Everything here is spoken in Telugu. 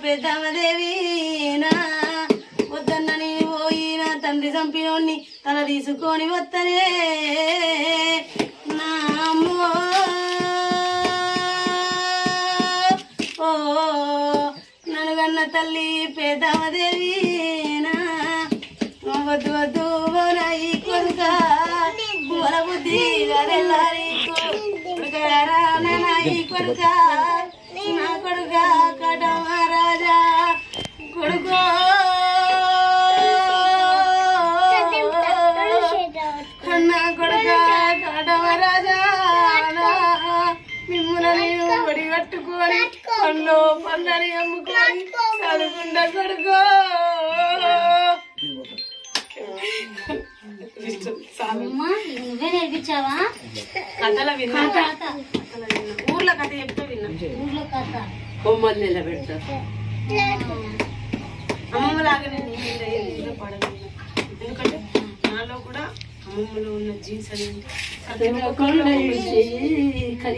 పెద్దమ్మదేవి నా వద్దన్న నేను పోయిన తండ్రి చంపినోడిని తల తీసుకొని వత్తనే నా అమ్మో ఓ నన్ను కన్న తల్లి పేదమదేవి నా వద్దు వద్దు ఓనాయి కొడుక వల బుద్ధి వరెల్లారి కొడుకారా నానాయి కొడుక నా కొడుక కట మహారాజా కొడుకో కన్నా కొడుక కట మహారాజా మిమ్మల్ని నేను ఒడి కట్టుకొని పండు పండని అమ్ముకొని చదువుకుంటా కొడుకో అమ్మా నువ్వే నేర్పించావా కథల విన్నా కథ కథల విన్నా ఊర్లో కథ చెప్తే విన్నా ఊర్లో కథ బొమ్మలు నిలబెడతారు అమ్మమ్మ లాగా నేను ఈ మీద ఏ మీద పడను ఎందుకంటే నాలో కూడా అమ్మమ్మలో ఉన్న జీన్స్ అనేది